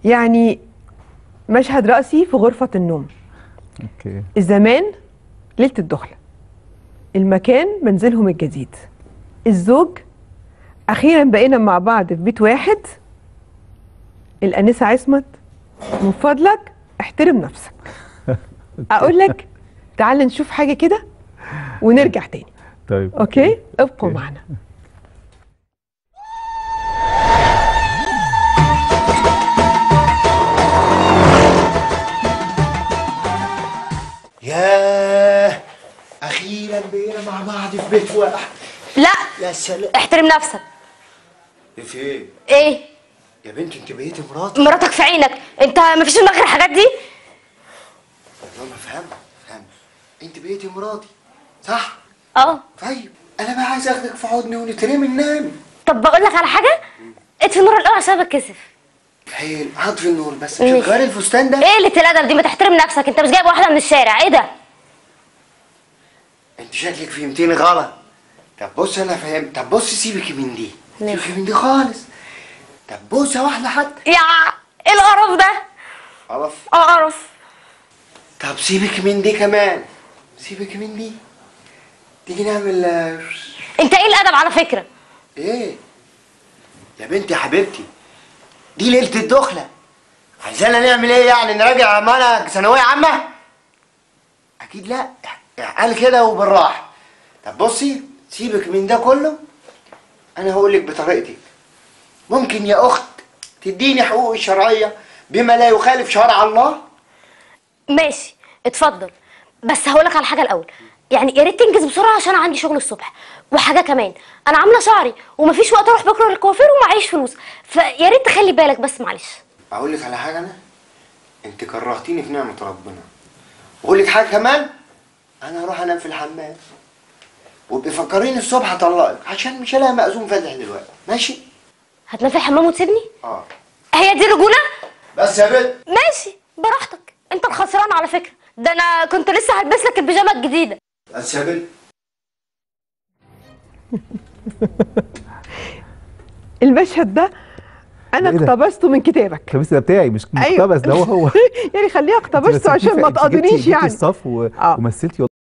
يعني مشهد رأسي في غرفة النوم اوكي الزمان ليلة الدخلة المكان منزلهم الجديد الزوج أخيرا بقينا مع بعض في بيت واحد الأنسة عصمت من فضلك احترم نفسك أقول لك تعال نشوف حاجة كده ونرجع تاني طيب أوكي ابقوا أوكي. معنا ياه اخيرا بقينا مع بعض في بيت واحد لا يا سلام احترم نفسك في ايه ايه يا بنتي انت بقيتي مراتي مراتك في عينك انت مفيش في دماغك غير الحاجات دي ماما فهم فهم انت بقيتي مراتي صح اه طيب انا بقى عايز اخدك في حضني ونترمي ننام طب بقول لك على حاجه اطفي النور الاول عشان بتكسف حلو هطفي النور بس مش ماشي. هتغيري الفستان ده ايه اللي الادب دي ما تحترم نفسك انت مش جايب واحده من الشارع ايه ده انت شكلك فهمتيني غلط طب بص انا فهمت طب بص سيبك من دي ماشي. سيبك من دي خالص طب بوسه واحده حتى يا ايه القرف ده خلاص اه قرف طب سيبك من دي كمان سيبك من دي تيجي نعمل آه، انت ايه الادب على فكره ايه يا بنتي يا حبيبتي دي ليله الدخله عايزانا نعمل ايه يعني نراجع امانه ثانويه عامه اكيد لا قال كده وبالراحه طب بصي سيبك من ده كله انا هقول لك بطريقتك ممكن يا اخت تديني حقوقي الشرعيه بما لا يخالف شرع الله ماشي اتفضل بس هقولك على حاجه الاول يعني يا ريت تنجز بسرعه عشان عندي شغل الصبح وحاجه كمان انا عامله شعري ومفيش وقت اروح بكره للكوافير ومعيش فلوس فيا ريت تخلي بالك بس معلش اقول لك على حاجه انا انت كرهتيني في نعمه ربنا واقول لك حاجه كمان انا هروح انام في الحمام وبيفكريني الصبح اطلقك عشان مش هلاقي مأذون فاتح دلوقتي ماشي هتنام في الحمام وتسيبني اه هي دي رجوله بس يا بنت ماشي براحتك انت الخسران على فكره ده انا كنت لسه هلبس لك البيجامه الجديده بس يا بنت المشهد ده أنا إيه ده؟ اقتبسته من كتابك الكابيس ده بتاعي مش مقتبس ده هو هو يعني خليها أنت اقتبسته بس عشان جيتي- ما جيتي- تقاضنيش جيتي يعني الصف و... آه. ومثلتي